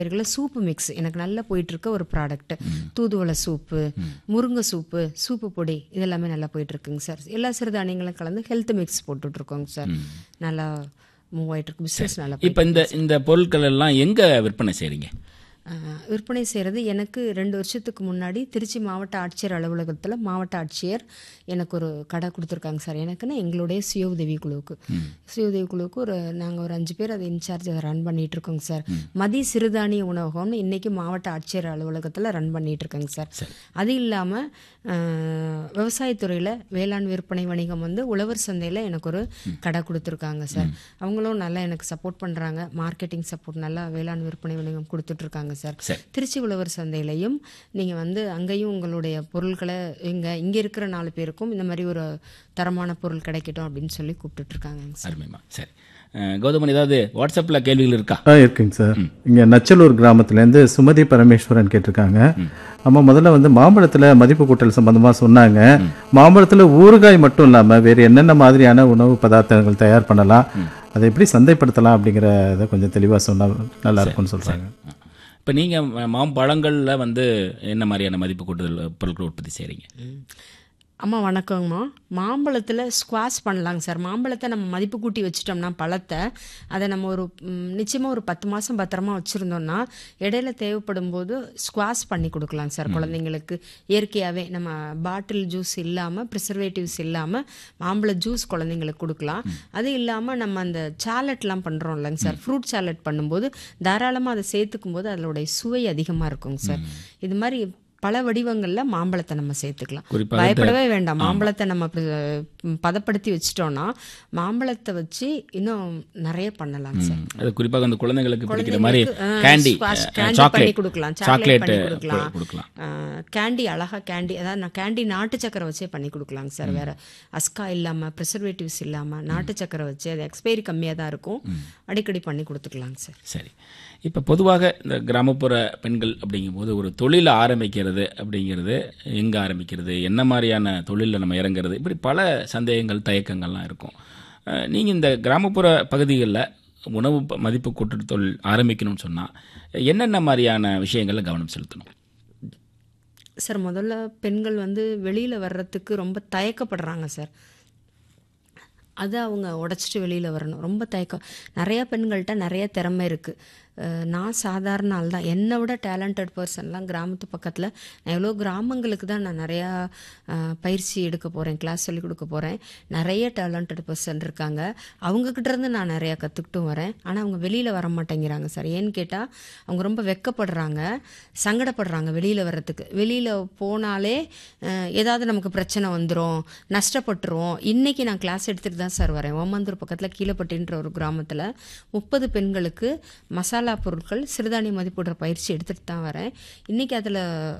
பேர்களில் soup mix எனக்கு நல்லா போயிட்டு இருக்க ஒரு ப்ராடக்ட் தூதுவளை சூப்பு முருங்கை சூப்பு சூப்பு பொடி இதெல்லாமே நல்லா போயிட்டு இருக்குங்க சார் எல்லா சிறுதானியங்களும் கலந்து ஹெல்த் மிக்ஸ் போட்டுட்டு இருக்கோங்க சார் நல்லா மூவ் ஆயிட்டு இருக்கு பிஸ்னஸ் நல்லா போயிட்டு இப்போ இந்த இந்த பொருட்கள் எல்லாம் எங்கே விற்பனை செய்கிறீங்க ஆஹ் விற்பனை செய்கிறது எனக்கு ரெண்டு வருஷத்துக்கு முன்னாடி திருச்சி மாவட்ட ஆட்சியர் அலுவலகத்தில் மாவட்ட ஆட்சியர் எனக்கு ஒரு கடை கொடுத்துருக்காங்க சார் எனக்குன்னு எங்களுடைய சுய உதவி குழுவுக்கு சுய உதவி குழுவுக்கு ஒரு நாங்கள் ஒரு அஞ்சு பேர் அதை இன்சார்ஜ் அதை ரன் பண்ணிட்டு இருக்கோங்க சார் மதிய சிறுதானிய உணவகம்னு இன்னைக்கு மாவட்ட ஆட்சியர் அலுவலகத்தில் ரன் பண்ணிட்டு இருக்கேங்க சார் அது இல்லாமல் விவசாயத்துறையில் வேளாண் விற்பனை வணிகம் வந்து உழவர் சந்தையில் எனக்கு ஒரு கடை கொடுத்துருக்காங்க சார் அவங்களும் நல்லா எனக்கு சப்போர்ட் பண்ணுறாங்க மார்க்கெட்டிங் சப்போர்ட் நல்லா வேளாண் விற்பனை வணிகம் கொடுத்துட்ருக்காங்க சார் சரி. திருச்சி உழவர் சந்தையிலையும் நீங்கள் வந்து அங்கேயும் உங்களுடைய பொருட்களை இங்கே இங்கே இருக்கிற நாலு பேருக்கும் இந்த மாதிரி ஒரு தரமான பொருள் கிடைக்கட்டும் அப்படின்னு சொல்லி கூப்பிட்டுட்ருக்காங்க சார் அருமைமா சரி அஹ், கௌதமன் ஏதாவது வாட்ஸ்அப்பில் கேள்விகள் இருக்கா ஆ இருக்குங்க சார் இங்கே நச்சலூர் கிராமத்துலேருந்து சுமதி பரமேஸ்வரன் கேட்டிருக்காங்க அம்மா முதல்ல வந்து மாம்பழத்தில் மதிப்பு கூட்டல் சம்பந்தமாக சொன்னாங்க மாம்பழத்தில் ஊறுகாய் மட்டும் இல்லாமல் வேறு என்னென்ன மாதிரியான உணவு பதார்த்தங்கள் தயார் பண்ணலாம் அதை எப்படி சந்தைப்படுத்தலாம் அப்படிங்கிறத கொஞ்சம் தெளிவாக சொன்னால் நல்லா இருக்கும்னு சொல்கிறாங்க இப்போ நீங்கள் மாம்பழங்களில் வந்து என்ன மாதிரியான மதிப்பு கூட்டுதல் பொருட்கள் உற்பத்தி செய்கிறீங்க அம்மா வணக்கங்கம்மா மாம்பழத்தில் ஸ்குவாஷ் பண்ணலாங்க சார் மாம்பழத்தை நம்ம மதிப்பு கூட்டி வச்சிட்டோம்னா பழத்தை அதை நம்ம ஒரு நிச்சயமாக ஒரு பத்து மாதம் பத்திரமா வச்சுருந்தோம்னா இடையில தேவைப்படும் போது ஸ்குவாஷ் பண்ணி கொடுக்கலாங்க சார் குழந்தைங்களுக்கு இயற்கையாகவே நம்ம பாட்டில் ஜூஸ் இல்லாமல் ப்ரிசர்வேட்டிவ்ஸ் இல்லாமல் மாம்பழ ஜூஸ் குழந்தைங்களுக்கு கொடுக்கலாம் அது இல்லாமல் நம்ம அந்த சாலட்லாம் பண்ணுறோம் இல்லைங்க சார் ஃப்ரூட் சாலட் பண்ணும்போது தாராளமாக அதை சேர்த்துக்கும் போது அதனுடைய சுவை அதிகமாக இருக்குங்க சார் இது மாதிரி பல வடிவங்களில் மாம்பழத்தை நம்ம சேர்த்துக்கலாம் குறிப்பாக பயப்படவே வேண்டாம் மாம்பழத்தை நம்ம அப்படி, ம், பதப்படுத்தி வச்சிட்டோம்னா மாம்பழத்தை வச்சு இன்னும் நிறைய பண்ணலாம் சார் ம், அது குறிப்பாக அந்த குழந்தைங்களுக்கு பிடிக்கிற மாதிரி குழந்தைங்களுக்கு, ஆ, கேண்டி squash candy பண்ணி சாக்லேட் கொடுக்கலாம், chocolate சாக்லேட் பண்ணி கொடுக்கலாம். கொடுக்கலாம் கேண்டி அழகா கேண்டி அதாவது நான் கேண்டி நாட்டு சக்கரை வச்சே பண்ணி கொடுக்கலாங்க சார் வேற அஸ்கா இல்லாமல் ப்ரிசர்வேட்டிவ்ஸ் இல்லாமல் நாட்டு சக்கரை வச்சு அது எக்ஸ்பைரி கம்மியாக தான் இருக்கும் அடிக்கடி பண்ணி கொடுத்துக்கலாங்க சார் சரி இப்போ பொதுவாக இந்த கிராமப்புற பெண்கள் அப்படிங்கும்போது ஒரு தொழிலை ஆரம்பிக்கிறது அப்படிங்கிறது எங்கே ஆரம்பிக்கிறது என்ன மாதிரியான தொழிலில் நம்ம இறங்குறது இப்படி பல சந்தேகங்கள் தயக்கங்கள்லாம் இருக்கும் நீங்கள் இந்த கிராமப்புற பகுதிகளில் உணவு ப- மதிப்பு கூட்டு தொழில் ஆரம்பிக்கணும்னு சொன்னால் என்னென்ன மாதிரியான விஷயங்களில் கவனம் செலுத்தணும் சார் முதல்ல பெண்கள் வந்து வெளியில் வர்றதுக்கு ரொம்ப தயக்கப்படுறாங்க சார் அதை அவங்க உடச்சிட்டு வெளியில் வரணும் ரொம்ப தயக்கம் நிறையா பெண்கள்கிட்ட நிறைய திறமை இருக்குது நான் சாதாரண ஆள் தான் என்னை விட டேலண்டட் பர்சன்லாம் கிராமத்து பக்கத்தில் நான் எவ்வளோ கிராமங்களுக்கு தான் நான் நிறையா அஹ், பயிற்சி எடுக்க போகிறேன் கிளாஸ் சொல்லி கொடுக்க போகிறேன் நிறைய டேலண்டட் பர்சன் இருக்காங்க அவங்கக்கிட்ட இருந்து நான் நிறையா கற்றுக்கிட்டும் வரேன் ஆனால் அவங்க வெளியில் வர மாட்டேங்கிறாங்க சார் ஏன்னு கேட்டால் அவங்க ரொம்ப வெக்கப்படுறாங்க சங்கடப்படுறாங்க வெளியில் வர்றதுக்கு வெளியில் போனாலே அஹ், ஏதாவது நமக்கு பிரச்சனை வந்துடும் நஷ்டப்பட்டுருவோம் இன்னைக்கு நான் கிளாஸ் எடுத்துகிட்டு தான் சார் வரேன் ஓமந்தூர் பக்கத்தில் கீழப்பட்டின்ற ஒரு கிராமத்தில் முப்பது பெண்களுக்கு மசாலா பொருட்கள் சிறுதானிய மதிப்பிடுற பயிற்சி எடுத்துகிட்டு தான் வரேன் இன்றைக்கி அதில்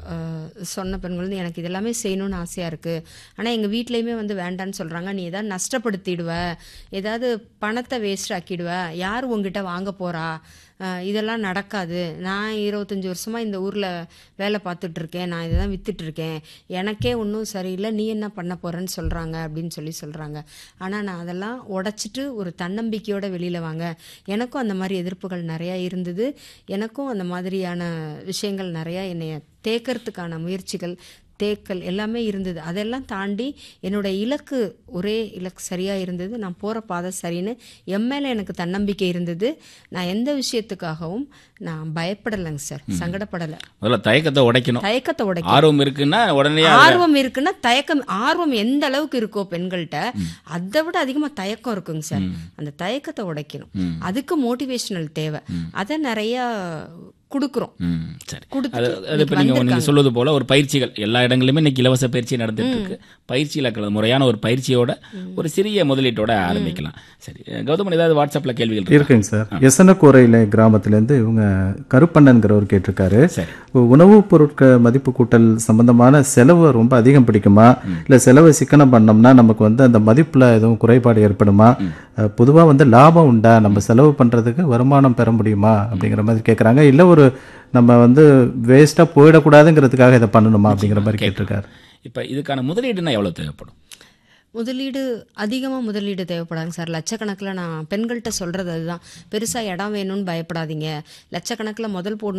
சொன்ன பெண்கள் வந்து எனக்கு இதெல்லாமே செய்யணும்னு ஆசையாக இருக்குது ஆனால் எங்கள் வீட்லேயுமே வந்து வேண்டான்னு சொல்கிறாங்க நீ ஏதாவது நஷ்டப்படுத்திடுவ ஏதாவது பணத்தை வேஸ்ட் ஆக்கிடுவ யார் உங்ககிட்ட வாங்க போகிறா அஹ் இதெல்லாம் நடக்காது நான் இருபத்தஞ்சி வருஷமாக இந்த ஊரில் வேலை பார்த்துட்டு இருக்கேன் நான் இதை தான் வித்துட்டு இருக்கேன் எனக்கே ஒன்றும் சரியில்லை நீ என்ன பண்ண போகிறேன்னு சொல்கிறாங்க அப்படின்னு சொல்லி சொல்கிறாங்க ஆனால் நான் அதெல்லாம் உடச்சிட்டு ஒரு தன்னம்பிக்கையோட வெளியில் வாங்க எனக்கும் அந்த மாதிரி எதிர்ப்புகள் நிறையா இருந்தது எனக்கும் அந்த மாதிரியான விஷயங்கள் நிறையா என்னைய தேக்கிறதுக்கான முயற்சிகள் தேக்கல் எல்லாமே இருந்தது அதெல்லாம் தாண்டி என்னோட இலக்கு ஒரே இலக்கு சரியாக இருந்தது நான் போகிற பாதை சரின்னு என் மேலே எனக்கு தன்னம்பிக்கை இருந்தது நான் எந்த விஷயத்துக்காகவும் நான் பயப்படலைங்க சார் சங்கடப்படலை முதல்ல தயக்கத்தை உடைக்கணும் தயக்கத்தை உடைக்க ஆர்வம் இருக்குன்னா உடனே ஆர்வம் இருக்குன்னா தயக்கம் ஆர்வம் எந்த அளவுக்கு இருக்கோ பெண்கள்கிட்ட அதை விட அதிகமாக தயக்கம் இருக்குங்க சார் அந்த தயக்கத்தை உடைக்கணும் அதுக்கு மோட்டிவேஷனல் தேவை அதை நிறைய கொடுக்குறோம் ம், சரி கொடுத்துட்டு அது அது இப்போ இன்னைக்கு நீங்கள் நீங்கள் வந்திருக்காங்க. சொல்வது போல ஒரு பயிற்சிகள் எல்லா இடங்களிலுமே இன்னைக்கு இலவச பயிற்சி நடந்துட்டு இருக்கு பயிற்சியில் கலந்து முறையான ஒரு பயிற்சியோட ஒரு சிறிய முதலீட்டோட ஆரம்பிக்கலாம் சரி கௌதமன் ஏதாவது வாட்ஸ்அப்பில் கேள்விகள் இருக்கா? இருக்குங்க சார் எசனக்கோரையில் கிராமத்துலேருந்து இவங்க கருப்பண்ணன்கிறவர் கேட்டிருக்காரு சரி உணவுப் பொருட்கள் மதிப்பு கூட்டல் சம்பந்தமான செலவு ரொம்ப அதிகம் பிடிக்குமா இல்லை செலவை சிக்கனம் பண்ணோம்னா நமக்கு வந்து அந்த மதிப்பில் எதுவும் குறைபாடு ஏற்படுமா பொதுவாக வந்து லாபம் உண்டா நம்ம செலவு பண்ணுறதுக்கு வருமானம் பெற முடியுமா அப்படிங்கிற மாதிரி கேட்குறாங்க இல்லை ஒரு நம்ம வந்து வேஸ்ட்டாக போயிடக்கூடாதுங்கிறதுக்காக இதை பண்ணணுமா அப்படிங்கிற மாதிரி கேட்டிருக்காரு இப்போ இதுக்கான முதலீடுனா எவ்வளோ தேவைப்படும் முதலீடு அதிகமாக முதலீடு தேவைப்படாதுங்க சார் லட்சக்கணக்கில் நான் பெண்கள்கிட்ட சொல்கிறது அதுதான் பெருசாக இடம் வேணும்னு பயப்படாதீங்க லட்சக்கணக்கில் முதல் போடணும்